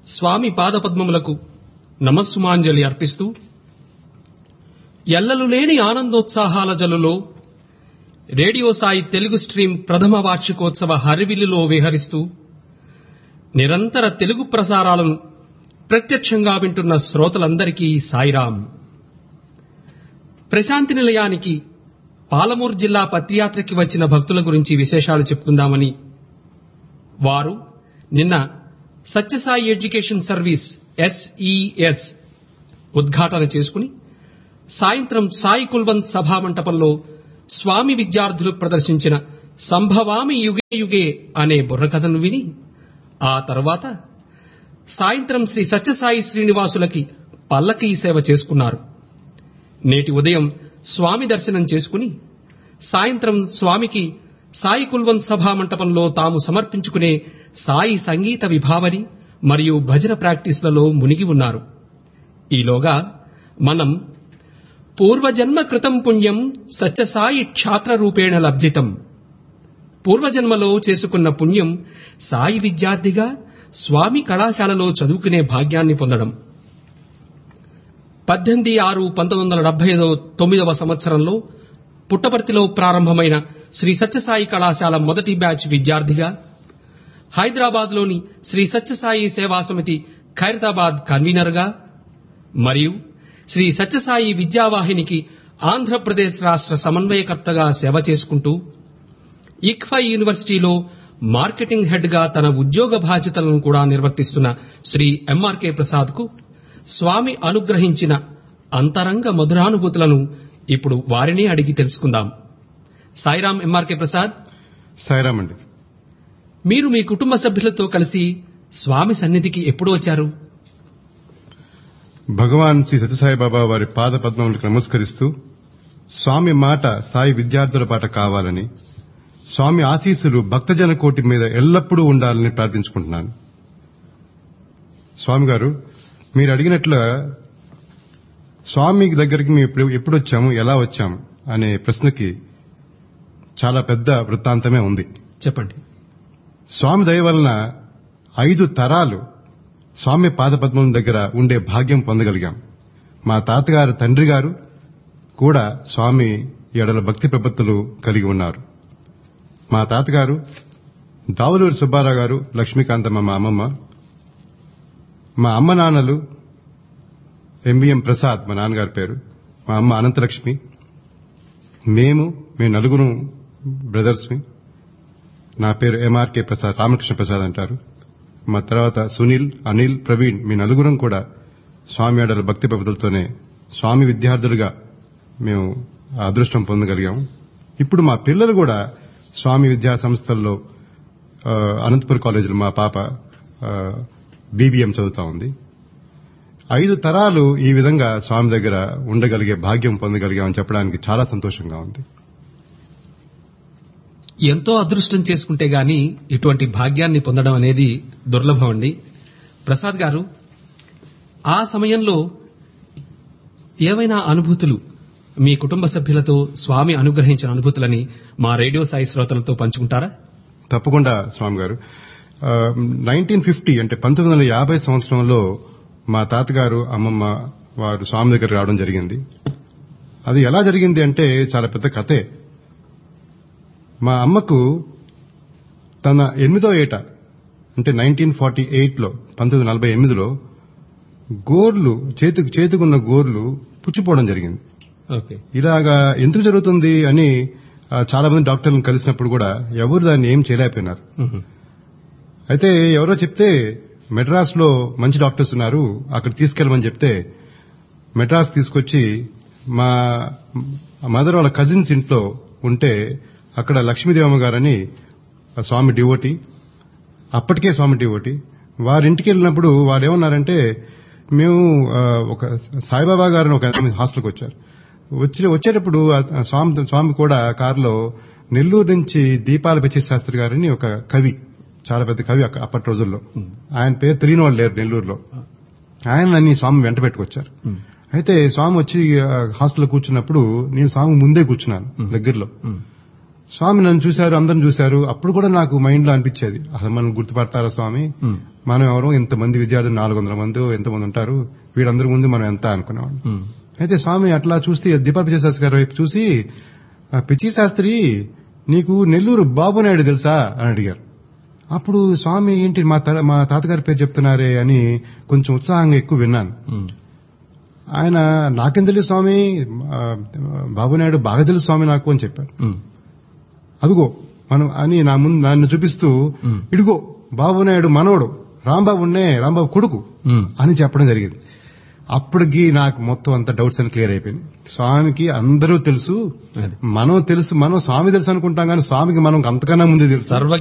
స్వామి పాదపద్మములకు నమస్సుమాంజలి అర్పిస్తూ ఎల్లలు లేని ఆనందోత్సాహాల జలులో రేడియో సాయి తెలుగు స్ట్రీమ్ ప్రథమ వార్షికోత్సవ హరివిల్లులో విహరిస్తూ నిరంతర తెలుగు ప్రసారాలను ప్రత్యక్షంగా వింటున్న శ్రోతలందరికీ సాయిరాం ప్రశాంతి నిలయానికి పాలమూరు జిల్లా పత్రియాత్రకి వచ్చిన భక్తుల గురించి విశేషాలు చెప్పుకుందామని వారు నిన్న సత్యసాయి ఎడ్యుకేషన్ సర్వీస్ ఎస్ఈఎస్ ఉద్ఘాటన చేసుకుని సాయంత్రం సాయి కుల్వంత్ సభా మంటపంలో స్వామి విద్యార్థులు ప్రదర్శించిన సంభవామి యుగే యుగే అనే బుర్రకథను విని ఆ తర్వాత సాయంత్రం శ్రీ సత్యసాయి శ్రీనివాసులకి పల్లకీ సేవ చేసుకున్నారు నేటి ఉదయం స్వామి దర్శనం చేసుకుని సాయంత్రం స్వామికి సాయి కుల్వంత్ సభా మంటపంలో తాము సమర్పించుకునే సాయి సంగీత విభావరి మరియు భజన ప్రాక్టీస్లలో మునిగి ఉన్నారు ఈలోగా మనం పూర్వజన్మ కృతం పుణ్యం సత్యసాయి క్షాత్ర రూపేణ లబ్ధితం పూర్వజన్మలో చేసుకున్న పుణ్యం సాయి విద్యార్థిగా స్వామి కళాశాలలో చదువుకునే భాగ్యాన్ని పొందడం పద్దెనిమిది ఆరు పంతొమ్మిది వందల డెబ్బై తొమ్మిదవ సంవత్సరంలో పుట్టపర్తిలో ప్రారంభమైన శ్రీ సత్యసాయి కళాశాల మొదటి బ్యాచ్ విద్యార్థిగా హైదరాబాద్లోని శ్రీ సత్యసాయి సేవా సమితి ఖైరతాబాద్ కన్వీనర్గా మరియు శ్రీ సత్యసాయి విద్యావాహినికి ఆంధ్రప్రదేశ్ రాష్ట్ర సమన్వయకర్తగా సేవ చేసుకుంటూ ఇక్ఫై యూనివర్సిటీలో మార్కెటింగ్ హెడ్ గా తన ఉద్యోగ బాధ్యతలను కూడా నిర్వర్తిస్తున్న శ్రీ ఎంఆర్కే ప్రసాద్ కు స్వామి అనుగ్రహించిన అంతరంగ మధురానుభూతులను ఇప్పుడు వారినే అడిగి తెలుసుకుందాం సాయిరాం ఎంఆర్కే ప్రసాద్ సాయిరామ్ అండి మీరు మీ కుటుంబ సభ్యులతో కలిసి స్వామి సన్నిధికి ఎప్పుడు వచ్చారు భగవాన్ శ్రీ సత్యసాయి బాబా వారి పాద పద్మములకు నమస్కరిస్తూ స్వామి మాట సాయి విద్యార్థుల పాట కావాలని స్వామి ఆశీస్సులు భక్తజన కోటి మీద ఎల్లప్పుడూ ఉండాలని ప్రార్థించుకుంటున్నాను స్వామి గారు మీరు అడిగినట్లుగా స్వామి దగ్గరికి మేము ఎప్పుడు- ఎప్పుడు వచ్చాము ఎలా వచ్చాము అనే ప్రశ్నకి చాలా పెద్ద వృత్తాంతమే ఉంది చెప్పండి స్వామి దయ వలన ఐదు తరాలు స్వామి పాదపద్మం దగ్గర ఉండే భాగ్యం పొందగలిగాం మా తాతగారు తండ్రి గారు కూడా స్వామి ఎడల భక్తి ప్రపత్తులు కలిగి ఉన్నారు మా తాతగారు దావులూరి సుబ్బారావు గారు లక్ష్మీకాంతమ్మ మా అమ్మమ్మ మా అమ్మ నాన్నలు ఎంబీఎం ప్రసాద్ మా నాన్నగారి పేరు మా అమ్మ అనంతలక్ష్మి మేము మేము నలుగురు బ్రదర్స్మి నా పేరు ఎంఆర్కే ప్రసాద్ రామకృష్ణ ప్రసాద్ అంటారు మా తర్వాత సునీల్ అనిల్ ప్రవీణ్ మీ నలుగురం కూడా స్వామి ఆడల భక్తి ప్రబుతులతోనే స్వామి విద్యార్థులుగా మేము ఆ అదృష్టం పొందగలిగాము ఇప్పుడు మా పిల్లలు కూడా స్వామి విద్యా సంస్థల్లో ఆ, అనంతపురం కాలేజీలో మా పాప బీబీఎం చదువుతా ఉంది ఐదు తరాలు ఈ విధంగా స్వామి దగ్గర ఉండగలిగే భాగ్యం పొందగలిగామని చెప్పడానికి చాలా సంతోషంగా ఉంది ఎంతో అదృష్టం చేసుకుంటే గాని ఇటువంటి భాగ్యాన్ని పొందడం అనేది దుర్లభం అండి ప్రసాద్ గారు ఆ సమయంలో ఏవైనా అనుభూతులు మీ కుటుంబ సభ్యులతో స్వామి అనుగ్రహించిన అనుభూతులని మా రేడియో సాయి శ్రోతలతో పంచుకుంటారా తప్పకుండా స్వామి గారు నైన్టీన్ ఫిఫ్టీ అంటే పంతొమ్మిది వందల యాభై సంవత్సరంలో మా తాతగారు అమ్మమ్మ వారు స్వామి దగ్గర రావడం జరిగింది అది ఎలా జరిగింది అంటే చాలా పెద్ద కథే మా అమ్మకు తన ఎనిమిదో ఏట అంటే నైన్టీన్ ఫార్టీ ఎయిట్లో పంతొమ్మిది నలభై ఎనిమిదిలో గోర్లు చేతికి చేతికున్న గోర్లు పుచ్చిపోవడం జరిగింది ఓకే ఇలాగా ఎందుకు జరుగుతుంది అని ఆ, చాలా మంది డాక్టర్లను కలిసినప్పుడు కూడా ఎవరు దాన్ని ఏం చేయలేకపోయినారు మ్మ్. అయితే ఎవరో చెప్తే మెడ్రాస్ లో మంచి డాక్టర్స్ ఉన్నారు అక్కడ తీసుకెళ్ళమని చెప్తే మెడ్రాస్ తీసుకొచ్చి మా మదర్ వాళ్ళ కజిన్స్ ఇంట్లో ఉంటే అక్కడ లక్ష్మీదేవమ్మ గారని ఆ స్వామి డివోటి అప్పటికే స్వామి డివోటి వారింటికి వెళ్ళినప్పుడు వారు ఏమన్నారంటే మేము ఆ, ఒక సాయిబాబా గారిని ఒక హాస్టల్కి వచ్చారు వచ్చి వచ్చేటప్పుడు ఆ స్వామి స్వామి కూడా కారులో నెల్లూరు నుంచి దీపాల పిచ్చి శాస్త్రి గారని ఒక కవి చాలా పెద్ద కవి అక్క- అప్పటి రోజుల్లో ఆయన పేరు తెలియని వాళ్ళు లేరు నెల్లూరులో ఆయన నన్ను ఈ స్వామి వెంట పెట్టుకొచ్చారు మ్మ్. అయితే స్వామి వచ్చి ఆ, హాస్టల్లో కూర్చున్నప్పుడు నేను స్వామి ముందే కూర్చున్నాను దగ్గరలో మ్మ్. స్వామి నన్ను చూశారు అందరిని చూశారు అప్పుడు కూడా నాకు మైండ్ లో అనిపించేది అసలు మనం గుర్తుపడతారా స్వామి ఉమ్, మనం ఎవరో ఇంతమంది విద్యార్థులు నాలుగు వందల మంది ఎంతమంది ఉంటారు వీళ్ళందరి ముందు మనం ఎంత అనుకునేవాళ్ళం ఉమ్, అయితే స్వామి అట్లా చూస్తే దీపా పిచ్చి శాస్త్రి గారి వైపు చూసి "ఆ, పిచ్చి శాస్త్రి నీకు నెల్లూరు బాబు నాయుడు తెలుసా అని అడిగారు అప్పుడు స్వామి ఏంటి మా త- మా తాతగారి పేరు చెప్తున్నారే అని కొంచెం ఉత్సాహంగా ఎక్కువ విన్నాను ఉమ్, ఆయన నాకేం తెలుసు స్వామి ఆ, బాబు నాయుడు బాగా తెలుసు స్వామి నాకు అని చెప్పారు ఉమ్, అదిగో మనం అని నా ముందు నన్ను చూపిస్తూ ఉమ్. ఇదిగో బాబు నాయుడు మనవడు రాంబాబునే రాంబాబు కొడుకు ఉమ్. అని చెప్పడం జరిగింది అప్పటికి నాకు మొత్తం అంత డౌట్స్ అని క్లియర్ అయిపోయింది స్వామికి అందరూ తెలుసు అది. మనం తెలుసు మనం స్వామి తెలుసు అనుకుంటాం కానీ స్వామికి మనం అంతకన్నా ముందే తెలుసు సర్వ